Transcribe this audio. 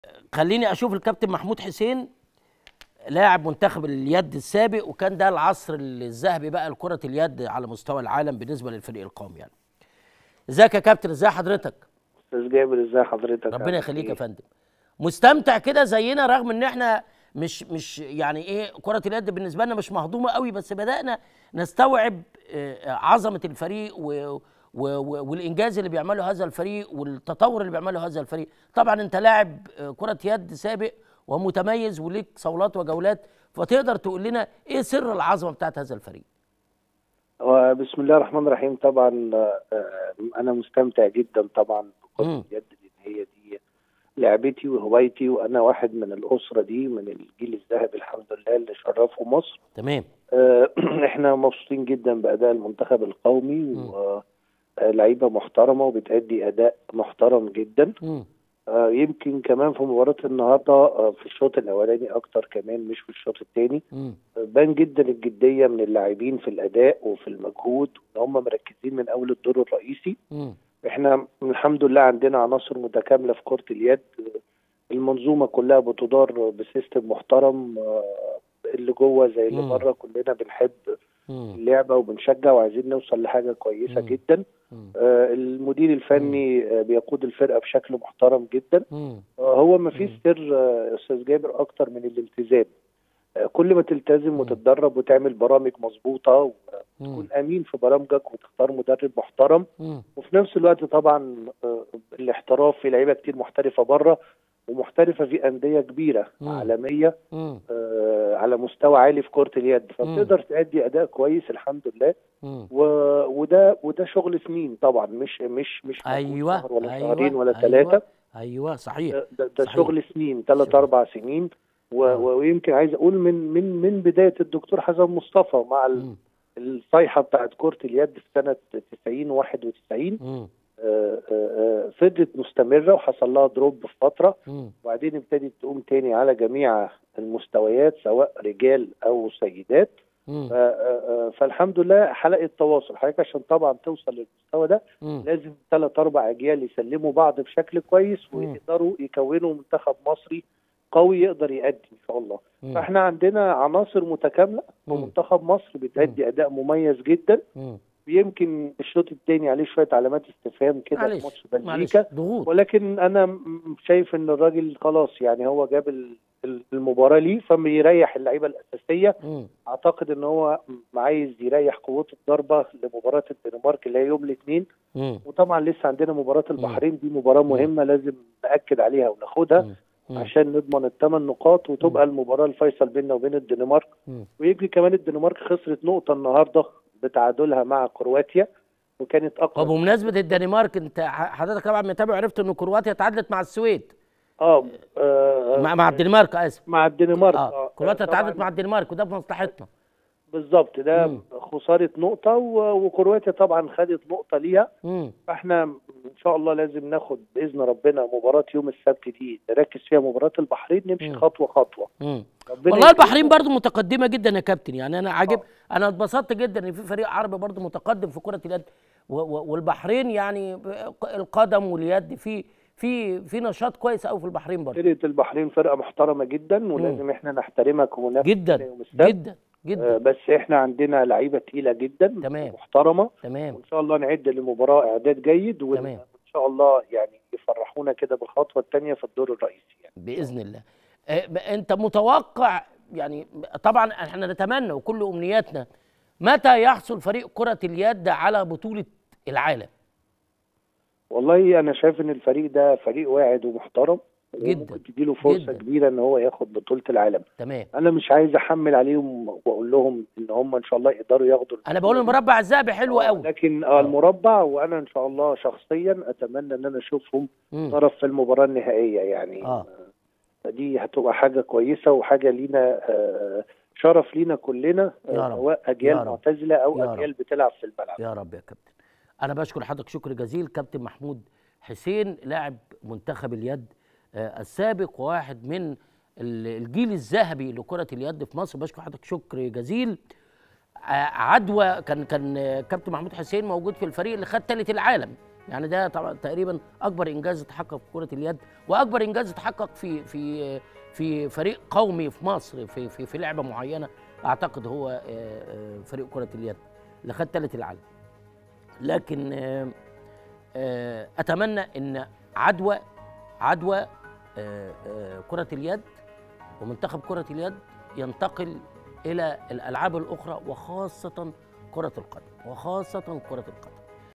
خليني اشوف الكابتن محمود حسين لاعب منتخب اليد السابق وكان ده العصر الذهبي بقى لكرة اليد على مستوى العالم بالنسبة للفريق القومي يعني. ازيك يا كابتن ازي حضرتك؟ استاذ جابر ازي حضرتك ربنا يخليك يا فندم. مستمتع كده زينا رغم ان احنا مش مش يعني ايه كرة اليد بالنسبة لنا مش مهضومة قوي بس بدأنا نستوعب آه، عظمة الفريق و و و والانجاز اللي بيعمله هذا الفريق والتطور اللي بيعمله هذا الفريق طبعا انت لاعب آه، كرة يد سابق ومتميز وليك صولات وجولات فتقدر تقول لنا ايه سر العظمة بتاعت هذا الفريق بسم الله الرحمن الرحيم طبعا آه، انا مستمتع جدا طبعا بكرة مم. اليد لان هي دي لعبتي وهوايتي وانا واحد من الاسره دي من الجيل الذهبي الحمد لله اللي شرفوا مصر تمام آه، احنا مبسوطين جدا باداء المنتخب القومي مم. ولعيبه محترمه وبتأدي اداء محترم جدا مم. آه، يمكن كمان في مباراه النهارده آه، في الشوط الاولاني اكتر كمان مش في الشوط الثاني مم. بان جدا الجديه من اللاعبين في الاداء وفي المجهود ان هم مركزين من اول الدور الرئيسي مم. احنا الحمد لله عندنا عناصر متكامله في كره اليد المنظومه كلها بتدار بسيستم محترم آه، اللي جوه زي اللي مم. بره كلنا بنحب مم. اللعبه وبنشجع وعايزين نوصل لحاجه كويسه مم. جدا مم. آه، المدير الفني آه، بيقود الفرقه بشكل محترم جدا مم. آه، هو ما فيش مم. سر آه، يا استاذ جابر اكتر من الالتزام آه، كل ما تلتزم وتتدرب وتعمل برامج مظبوطه وتكون مم. امين في برامجك وتختار مدرب محترم مم. وفي نفس الوقت طبعا آه، الاحتراف في لعيبه كتير محترفه بره ومحترفه في انديه كبيره مم. عالميه مم. آه، على مستوى عالي في كره اليد فبتقدر تأدي اداء كويس الحمد لله مم. و... وده وده شغل سنين طبعا مش مش مش مجهود ايوه شهر ولا أيوة، شهرين ولا أيوة، ثلاثه ايوه صحيح ده, ده, ده صحيح. شغل سنين ثلاث شغل. اربع سنين و... آه. ويمكن عايز اقول من من من بدايه الدكتور حسن مصطفى مع ال- مم. الصيحه بتاعت كره اليد في سنه 90 91 مم. آه، آه، آه، فضلت مستمره وحصل لها دروب في فتره مم. وبعدين ابتدت تقوم تاني على جميع المستويات سواء رجال او سيدات مم. ف- آه، آه، فالحمد لله حلقه تواصل حضرتك عشان طبعا توصل للمستوى ده مم. لازم ثلاث اربع اجيال يسلموا بعض بشكل كويس مم. ويقدروا يكونوا منتخب مصري قوي يقدر يأدي ان شاء الله مم. فاحنا عندنا عناصر متكامله مم. ومنتخب مصر بتأدي اداء مميز جدا مم. يمكن الشوط الثاني عليه شويه علامات استفهام كده في معلش ماتش معلش بلجيكا ضغوط ولكن انا م- شايف ان الراجل خلاص يعني هو جاب ال- ال- المباراه ليه فبيريح اللعيبه الاساسيه مم. اعتقد ان هو م- عايز يريح قوه الضربه لمباراه الدنمارك اللي هي يوم الاثنين مم. وطبعا لسه عندنا مباراه البحرين دي مباراه مهمه لازم ناكد عليها وناخدها مم. مم. عشان نضمن الثمان نقاط وتبقى المباراه الفيصل بيننا وبين الدنمارك مم. ويجري كمان الدنمارك خسرت نقطه النهارده بتعادلها مع كرواتيا وكانت اقوى وبمناسبة الدنمارك انت ح- حضرتك طبعا متابع عرفت ان كرواتيا تعادلت مع السويد اه, آه مع, مع الدنمارك اسف مع الدنمارك اه كرواتيا طبعاً تعادلت مع الدنمارك وده في مصلحتنا بالظبط ده مم. خساره نقطه و- وكرواتيا طبعا خدت نقطه ليها مم. فاحنا ان شاء الله لازم ناخد باذن ربنا مباراه يوم السبت دي نركز فيها مباراه البحرين نمشي مم. خطوه خطوه مم. ربنا والله يكرمنا. البحرين برضو متقدمه جدا يا كابتن يعني انا عاجب انا اتبسطت جدا ان في فريق عربي برضو متقدم في كره اليد و- و- والبحرين يعني القدم واليد في في في نشاط كويس قوي في البحرين برضو فرقه البحرين فرقه محترمه جدا ولازم احنا نحترمها كمنافس جدا يوم السبت جدا آه جدا بس احنا عندنا لعيبه تقيله جدا تمام. محترمه تمام وان شاء الله نعد للمباراه اعداد جيد وان تمام. شاء الله يعني يفرحونا كده بالخطوه الثانيه في الدور الرئيسي يعني. باذن الله آه، ب- انت متوقع يعني طبعا احنا نتمنى وكل امنياتنا متى يحصل فريق كره اليد على بطوله العالم والله انا شايف ان الفريق ده فريق واعد ومحترم جدا. وممكن تديله فرصه جدا. كبيره ان هو ياخد بطوله العالم تمام انا مش عايز احمل عليهم واقول لهم ان هم ان شاء الله يقدروا ياخدوا انا بقول المربع الذهبي حلو آه، قوي لكن آه. آه المربع وانا ان شاء الله شخصيا اتمنى ان انا اشوفهم مم. طرف في المباراه النهائيه يعني اه دي هتبقى حاجه كويسه وحاجه لينا آه، شرف لينا كلنا آه، يا رب. سواء اجيال يا رب. معتزله او يا رب. اجيال بتلعب في الملعب يا رب يا كابتن انا بشكر حضرتك شكر جزيل كابتن محمود حسين لاعب منتخب اليد آه، السابق وواحد من ال- الجيل الذهبي لكرة اليد في مصر بشكر حضرتك شكر جزيل آه، عدوى كان كان آه، كابتن محمود حسين موجود في الفريق اللي خد ثالث العالم يعني ده طبعا تقريبا اكبر انجاز اتحقق في كره اليد واكبر انجاز اتحقق في في في فريق قومي في مصر في في في لعبه معينه اعتقد هو آه، آه، فريق كره اليد اللي خد ثالث العالم لكن آه، آه، اتمنى ان عدوى عدوى آه، آه، كره اليد ومنتخب كره اليد ينتقل الى الالعاب الاخرى وخاصه كره القدم وخاصه كره القدم